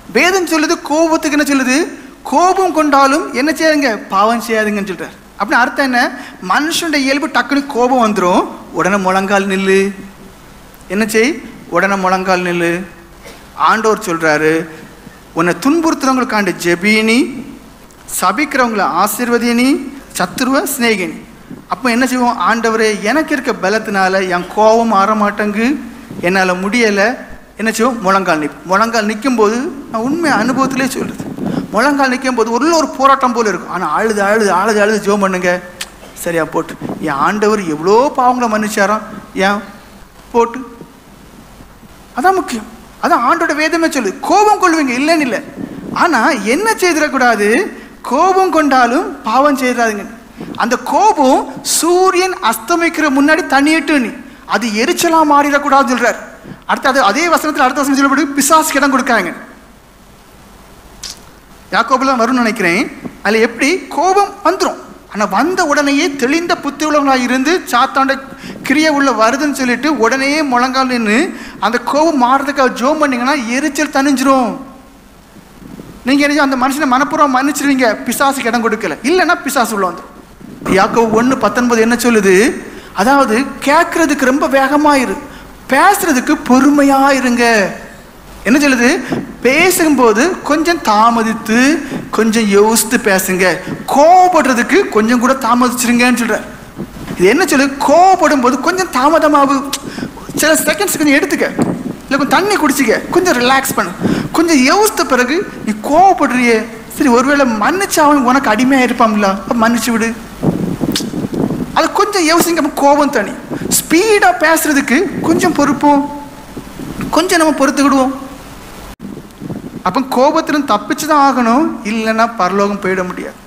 வேதம் சொல்லுது கோபத்துக்கு என்ன சொல்லுது கோபம் கொண்டாலும் என்ன செய்யாதுங்க பாவம் செய்யாதுங்கன்னு சொல்றாரு அப்படின்னு அர்த்தம் என்ன மனுஷனுடைய இயல்பு டக்குன்னு கோபம் வந்துடும் உடனே முழங்கால் நில்லு என்ன செய் உடனே முழங்கால் நில்லு ஆண்டவர் சொல்றாரு உன்னை துன்புறுத்துறவங்களுக்காண்ட ஜெபீனி சபிக்கிறவங்கள ஆசீர்வதினி சத்துருவ சிநேகினி அப்போ என்ன செய்வோம் ஆண்டவரே எனக்கு இருக்க பலத்தினால என் கோபம் ஆற மாட்டேங்கு என்னால் முடியலை என்ன செய்வோம் முழங்கால் நிற்போம் முழங்கால் நிற்கும்போது நான் உண்மை அனுபவத்திலே சொல்லுது முழங்கால் நிற்கும் போது உள்ள ஒரு போராட்டம் போல இருக்கும் ஆனால் அழுது அழுது அழுது அழுது ஜோம் பண்ணுங்க சரியா போட்டு என் ஆண்டவர் எவ்வளோ பாவங்களை மன்னிச்சாராம் ஏன் போட்டு அதான் முக்கியம் அதான் ஆண்டோட வேதமே சொல்லு கோபம் கொள்வீங்க இல்லைன்னு இல்லை ஆனால் என்ன செய்திடக்கூடாது கோபம் கொண்டாலும் பாவம் செய்தாதுங்க அந்த கோபம் சூரியன் அஸ்தமிக்கிற முன்னாடி தண்ணியிட்டு நீ அது எரிச்சலா மாறிடக்கூடாதுன்னு சொல்றார் அடுத்து அது அதே வசனத்தில் அடுத்த வசனம் சொல்லப்பட்டு பிசாசுக்கு இடம் கொடுக்காங்க யாக்கோபுல வரும்னு நினைக்கிறேன் அதில் எப்படி கோபம் வந்துடும் ஆனால் வந்த உடனேயே தெளிந்த புத்தி உள்ளவங்களாக இருந்து சாத்தாண்ட கிரிய உள்ள வருதுன்னு சொல்லிட்டு உடனே முழங்கால் நின்று அந்த கோபம் மாறுறதுக்காக ஜோம் பண்ணீங்கன்னா எரிச்சல் தணிஞ்சிரும் நீங்கள் என்ன செய்ய- அந்த மனுஷனை மனப்பூர்வம் மன்னிச்சிருவீங்க பிசாசுக்கு இடம் கொடுக்கல இல்லைன்னா பிசாசு உள்ள வந்துடும் யாக்கோபு ஒன்று பத்தொன்பது என்ன சொல்லுது அதாவது கேட்கறதுக்கு ரொம்ப வேகமாயிரு பேசுறதுக்கு பொறுமையா இருங்க என்ன சொல்லுது பேசும்போது கொஞ்சம் தாமதித்து கொஞ்சம் யோசித்து பேசுங்க கோவப்படுறதுக்கு கொஞ்சம் கூட தாமதிச்சிருங்கன்னு சொல்ற இது என்ன சொல்லு கோவப்படும் போது கொஞ்சம் தாமதமாகும் சில செகண்ட்ஸ் கொஞ்சம் எடுத்துக்க இல்லை கொஞ்சம் தண்ணி குடிச்சிக்க கொஞ்சம் ரிலாக்ஸ் பண்ணு கொஞ்சம் யோசித்த பிறகு நீ கோவப்படுறியே சரி ஒருவேளை மன்னிச்சு அவன் உனக்கு அடிமையாக இருப்பான்ல அப்ப மன்னிச்சு விடு அது கொஞ்சம் யோசிங்க அப்ப கோபம் தனி ஸ்பீடாக பேசுறதுக்கு கொஞ்சம் பொறுப்போம் கொஞ்சம் நம்ம பொறுத்துக்கிடுவோம் அப்போ கோபத்திலும் தப்பிச்சு தான் ஆகணும் இல்லைன்னா பரலோகம் போயிட முடியாது